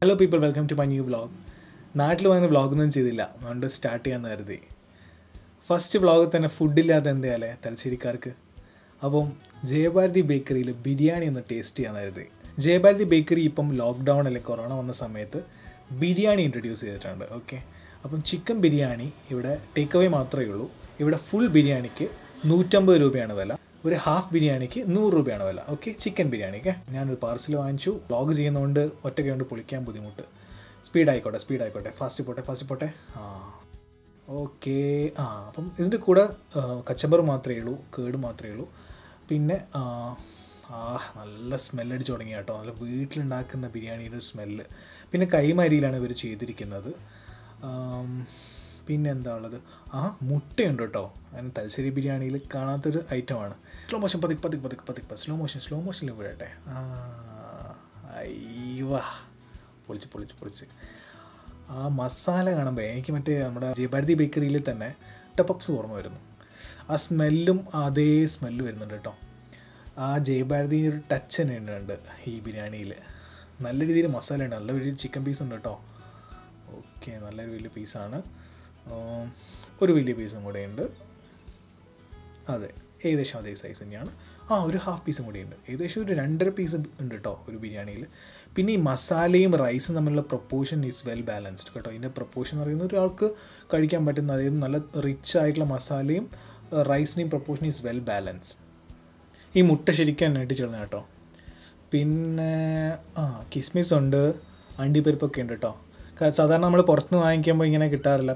Hello people welcome to my new vlog നാട്ടിൽ വന്ന് വ്ളോഗൊന്നും ചെയ്തില്ല അതുകൊണ്ട് സ്റ്റാർട്ട് ചെയ്യാമെന്ന് കരുതി ഫസ്റ്റ് വ്ളോഗിൽ തന്നെ ഫുഡില്ലാതെ എന്തായാലേ തലശ്ശേരിക്കാർക്ക് അപ്പം ജയഭാരതി ബേക്കറിയിൽ ബിരിയാണി ഒന്ന് ടേസ്റ്റ് ചെയ്യാമെന്ന് കരുതി ജയഭാരതി ബേക്കറി ഇപ്പം ലോക്ക്ഡൗൺ അല്ലെങ്കിൽ കൊറോണ വന്ന സമയത്ത് ബിരിയാണി ഇൻട്രൊഡ്യൂസ് ചെയ്തിട്ടുണ്ട് ഓക്കെ അപ്പം ചിക്കൻ ബിരിയാണി ഇവിടെ ടേക്ക് അവേ മാത്രമേ ഉള്ളൂ ഇവിടെ ഫുൾ ബിരിയാണിക്ക് നൂറ്റമ്പത് രൂപയാണ് വില ഒരു ഹാഫ് ബിരിയാണിക്ക് നൂറ് രൂപയാണ് വില ഓക്കെ ചിക്കൻ ബിരിയാണിക്ക് ഞാനൊരു പാർസൽ വാങ്ങിച്ചു വ്ളോഗ് ചെയ്യുന്നതുകൊണ്ട് ഒറ്റയ്ക്ക് കൊണ്ട് പൊളിക്കാൻ ബുദ്ധിമുട്ട് സ്പീഡ് ആയിക്കോട്ടെ സ്പീഡ് ആയിക്കോട്ടെ ഫാസ്റ്റ് പോട്ടെ ഫാസ്റ്റ് പോട്ടെ ആ ഓക്കെ ആ അപ്പം ഇതിൻ്റെ കൂടെ ആ, കച്ചമ്പർ മാത്രമേ ഉള്ളൂ കേട് മാത്രമേ ഉള്ളൂ പിന്നെ ആ ആ, നല്ല സ്മെല്ലടിച്ച് തുടങ്ങി കേട്ടോ നല്ല വീട്ടിലുണ്ടാക്കുന്ന ബിരിയാണിയുടെ ഒരു സ്മെല്ല് പിന്നെ കൈമാരിയിലാണ് ഇവർ ചെയ്തിരിക്കുന്നത് ആം, പിന്നെ എന്താ ഉള്ളത് ആ മുട്ടയുണ്ട് കേട്ടോ അങ്ങനെ തലശ്ശേരി ബിരിയാണിയിൽ കാണാത്തൊരു ഐറ്റമാണ് സ്ലോ മോഷൻ പതുക്കെ പതുക്കെ പതുക്കെ പതുക്കെ സ്ലോ മോഷൻ സ്ലോ മോഷനിൽ വിടട്ടെ ആ അയ്യവാ പൊളിച്ച് പൊളിച്ച് പൊളിച്ച് ആ മസാല കാണുമ്പോൾ എനിക്ക് മറ്റേ നമ്മുടെ ജയഭാരതി ബേക്കറിയിൽ തന്നെ ടപ്പപ്സ് ഓർമ്മ വരുന്നു ആ സ്മെല്ലും അതേ സ്മെല്ല് വരുന്നുണ്ട് കേട്ടോ ആ ജയഭാരതി ഒരു ടച്ച് തന്നെ ഉണ്ട് ഈ ബിരിയാണിയിൽ നല്ല രീതിയിൽ മസാല ഉണ്ട് നല്ല വലിയ ചിക്കൻ പീസ് ഉണ്ട് കേട്ടോ ഓക്കെ നല്ലൊരു വലിയ പീസാണ് ഒരു വലിയ പീസും കൂടെ ഉണ്ട് അതെ ഏകദേശം അതേ സൈസ് തന്നെയാണ് ആ ഒരു ഹാഫ് പീസും കൂടി ഉണ്ട് ഏകദേശം ഒരു രണ്ടര പീസ് ഉണ്ട് കേട്ടോ ഒരു ബിരിയാണിയിൽ പിന്നെ ഈ മസാലയും റൈസും തമ്മിലുള്ള പ്രൊപ്പോർഷൻ ഈസ് വെൽ ബാലൻസ്ഡ് കേട്ടോ ഇതിൻ്റെ പ്രൊപ്പോർഷൻ എന്ന് പറയുന്നത് ഒരാൾക്ക് കഴിക്കാൻ പറ്റുന്ന അതായത് നല്ല റിച്ച് ആയിട്ടുള്ള മസാലയും റൈസിനെയും പ്രൊപ്പോർഷൻ ഈസ് വെൽ ബാലൻസ്ഡ് ഈ മുട്ട ശരിക്കും നന്നായിട്ട് ചേർന്ന് കേട്ടോ പിന്നെ ആ കിസ്മിസ് ഉണ്ട് അണ്ടിപ്പരിപ്പൊക്കെ ഉണ്ട് കേട്ടോ ക- സാധാരണ നമ്മൾ പുറത്തുനിന്ന് വാങ്ങിക്കുമ്പോൾ ഇങ്ങനെ കിട്ടാറില്ല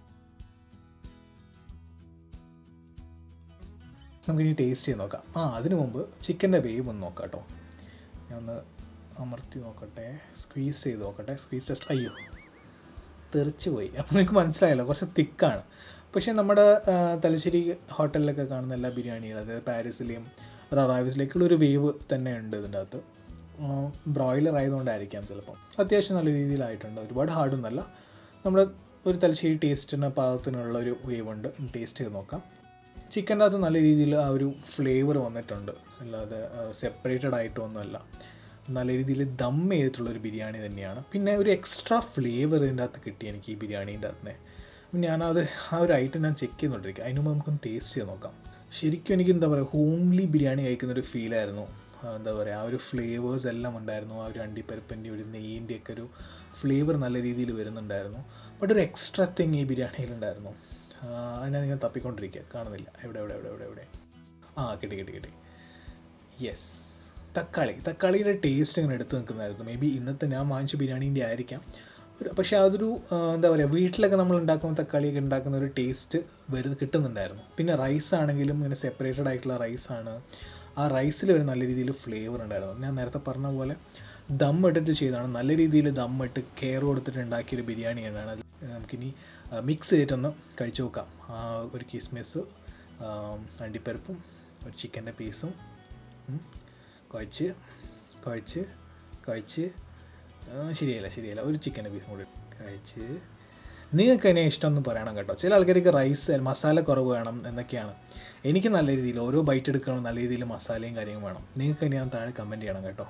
നമുക്കിനി ടേസ്റ്റ് ചെയ്ത് നോക്കാം ആ അതിനു മുമ്പ് ചിക്കൻ്റെ വേവ് ഒന്ന് നോക്കാം കേട്ടോ ഞാൻ ഒന്ന് അമർത്തി നോക്കട്ടെ സ്ക്വീസ് ചെയ്ത് നോക്കട്ടെ സ്ക്വീസ് ടെസ്റ്റ് അയ്യോ തെറിച്ച് പോയി അപ്പോൾ നിങ്ങൾക്ക് മനസ്സിലായല്ലോ കുറച്ച് തിക്കാണ് പക്ഷേ നമ്മുടെ ആ, തലശ്ശേരി ഹോട്ടലിലൊക്കെ കാണുന്ന എല്ലാ ബിരിയാണികളും അതായത് പാരീസിലെയും ററാവിസിലേക്കുള്ള ഒരു വേവ് തന്നെ ഉണ്ട് ഇതിൻ്റെ അകത്ത് ബ്രോയിലർ ആയതുകൊണ്ടായിരിക്കാം ചിലപ്പം അത്യാവശ്യം നല്ല രീതിയിലായിട്ടുണ്ട് ഒരുപാട് ഹാർഡൊന്നുമല്ല നമ്മൾ ഒരു തലശ്ശേരി ടേസ്റ്റിന് പാകത്തിനുള്ള ഒരു വേവ് ഉണ്ട് ടേസ്റ്റ് ചെയ്ത് നോക്കാം ചിക്കൻ്റെ അകത്ത് നല്ല രീതിയിൽ ആ ഒരു ഫ്ലേവർ വന്നിട്ടുണ്ട് അല്ലാതെ സെപ്പറേറ്റഡ് ആയിട്ടൊന്നുമല്ല നല്ല രീതിയിൽ ദം ചെയ്തിട്ടുള്ള ഒരു ബിരിയാണി തന്നെയാണ് പിന്നെ ഒരു എക്സ്ട്രാ ഫ്ലേവർ ഇതിൻ്റെ അകത്ത് കിട്ടി എനിക്ക് ഈ ബിരിയാണീൻ്റെ അകത്ത് നിന്ന് ഞാനത് ആ ഒരു ഐറ്റം ഞാൻ ചെക്ക് ചെയ്തുകൊണ്ടിരിക്കുക അതിന് മുമ്പ് നമുക്കൊന്ന് ടേസ്റ്റ് ചെയ്ത് നോക്കാം ശരിക്കും എനിക്ക് എന്താ പറയുക ഹോംലി ബിരിയാണി കഴിക്കുന്ന ഒരു ഫീലായിരുന്നു എന്താ പറയുക ആ ഒരു ഫ്ലേവേഴ്സ് എല്ലാം ഉണ്ടായിരുന്നു ആ ഒരു അണ്ടിപ്പരിപ്പിൻ്റെ ഒരു നെയ്യിൻ്റെ ഒക്കെ ഒരു ഫ്ലേവർ നല്ല രീതിയിൽ വരുന്നുണ്ടായിരുന്നു ബട്ട് ഒരു എക്സ്ട്രാ തിങ് ഈ ബിരിയാണിയിലുണ്ടായിരുന്നു അത് ഞാൻ ഇങ്ങനെ തപ്പിക്കൊണ്ടിരിക്കുക കാണുന്നില്ല എവിടെ എവിടെ എവിടെ എവിടെ എവിടെ ആ കിട്ടി കിട്ടി കിട്ടി യെസ് തക്കാളി തക്കാളിയുടെ ടേസ്റ്റ് ഇങ്ങനെ എടുത്ത് നിൽക്കുന്നതായിരുന്നു മേ ബി ഇന്നത്തെ ഞാൻ വാങ്ങിച്ച ബിരിയാണീൻ്റെ ആയിരിക്കാം ഒരു പക്ഷേ അതൊരു ആ, എന്താ പറയുക വീട്ടിലൊക്കെ നമ്മൾ ഉണ്ടാക്കുമ്പോൾ തക്കാളിയൊക്കെ ഉണ്ടാക്കുന്ന ഒരു ടേസ്റ്റ് വരുന്ന കിട്ടുന്നുണ്ടായിരുന്നു പിന്നെ റൈസ് ആണെങ്കിലും ഇങ്ങനെ സെപ്പറേറ്റഡ് ആയിട്ടുള്ള റൈസാണ് ആ റൈസിൽ ഒരു നല്ല രീതിയിൽ ഫ്ലേവർ ഉണ്ടായിരുന്നു ഞാൻ നേരത്തെ പറഞ്ഞ പോലെ ദം ഇട്ടിട്ട് ചെയ്തതാണ് നല്ല രീതിയിൽ ദം ഇട്ട് കെയർ കൊടുത്തിട്ട് ഉണ്ടാക്കിയൊരു ബിരിയാണിയാണ് അത് നമുക്കിനി മിക്സ് ചെയ്തിട്ടൊന്ന് കഴിച്ചു നോക്കാം ആ ഒരു കിസ്മിസ് അണ്ടിപ്പരിപ്പും ഒരു ചിക്കൻ്റെ പീസും ഉം. കുഴച്ച് കുഴച്ച് കുഴച്ച് ആ, ശരിയല്ല ശരിയല്ല ഒരു ചിക്കൻ്റെ പീസും കൂടി കഴിച്ച് നിങ്ങൾക്ക് എന്നെ ഇഷ്ടമൊന്നും പറയണം കേട്ടോ ചില ആൾക്കാർക്ക് റൈസ് മസാല കുറവ് വേണം എന്നൊക്കെയാണ് എനിക്ക് നല്ല രീതിയിൽ ഓരോ ബൈറ്റ് എടുക്കണം നല്ല രീതിയിൽ മസാലയും കാര്യങ്ങളും വേണം നിങ്ങൾക്ക് എന്നെ ഞാൻ താഴെ കമൻറ്റ് ചെയ്യണം കേട്ടോ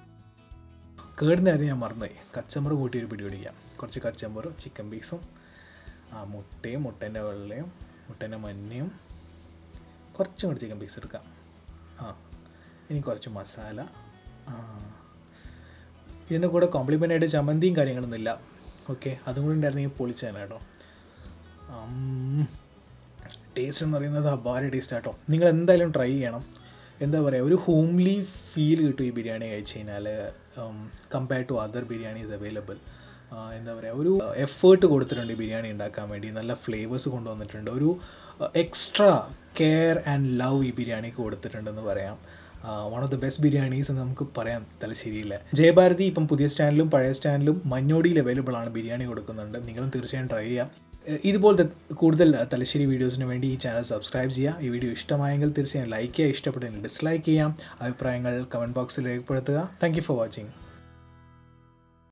കേടിൻ്റെ കാര്യം ഞാൻ മറന്നുപോയി കച്ചമ്പറ് കൂട്ടി ഒരു പിടി പിടിക്കാം കുറച്ച് കച്ചമ്പറും ചിക്കൻ പീസും ആ മുട്ടയും മുട്ടേൻ്റെ വെള്ളയും മുട്ടേൻ്റെ മഞ്ഞയും കുറച്ചും കൂടി ചിക്കൻ പീസ് എടുക്കാം ആ ഇനി കുറച്ച് മസാല ആ ഇതിൻ്റെ കൂടെ കോംപ്ലിമെൻ്റ് ആയിട്ട് ചമ്മന്തിയും കാര്യങ്ങളൊന്നും ഇല്ല ഓക്കെ അതും കൂടി ഉണ്ടായിരുന്നെങ്കിൽ പൊളിച്ചേനെ കേട്ടോ ടേസ്റ്റ് എന്ന് പറയുന്നത് അപാര ടേസ്റ്റ് ആട്ടോ നിങ്ങൾ എന്തായാലും ട്രൈ ചെയ്യണം എന്താ പറയുക ഒരു ഹോംലി ഫീൽ കിട്ടും ഈ ബിരിയാണി കഴിച്ച് കഴിഞ്ഞാൽ compared to other biryanis available എന്താ പറയുക ഒരു എഫേർട്ട് കൊടുത്തിട്ടുണ്ട് ഈ ബിരിയാണി ഉണ്ടാക്കാൻ വേണ്ടി നല്ല ഫ്ലേവേഴ്സ് കൊണ്ടുവന്നിട്ടുണ്ട് ഒരു എക്സ്ട്രാ കെയർ ആൻഡ് ലവ് ഈ ബിരിയാണിക്ക് കൊടുത്തിട്ടുണ്ടെന്ന് പറയാം one of the best biryanis എന്ന് നമുക്ക് പറയാം തലശ്ശേരിയിലെ ജയഭാരതി ഇപ്പം പുതിയ സ്റ്റാൻഡിലും പഴയ സ്റ്റാൻഡിലും മഞ്ഞോടിയിൽ അവൈലബിൾ ആണ് ബിരിയാണി കൊടുക്കുന്നുണ്ട് നിങ്ങളും തീർച്ചയായും ട്രൈ ചെയ്യാം ഏഹ് ഇതുപോലത്തെ കൂടുതൽ തലശ്ശേരി വീഡിയോസിന് വേണ്ടി ഈ ചാനൽ സബ്സ്ക്രൈബ് ചെയ്യുക ഈ വീഡിയോ ഇഷ്ടമായെങ്കിൽ തീർച്ചയായും ലൈക്ക് ചെയ്യുക ഇഷ്ടപ്പെട്ടെങ്കിൽ ഡിസ്ലൈക്ക് ചെയ്യാം അഭിപ്രായങ്ങൾ കമൻറ്റ് ബോക്സിൽ രേഖപ്പെടുത്തുക താങ്ക് യു ഫോർ വാച്ചിങ്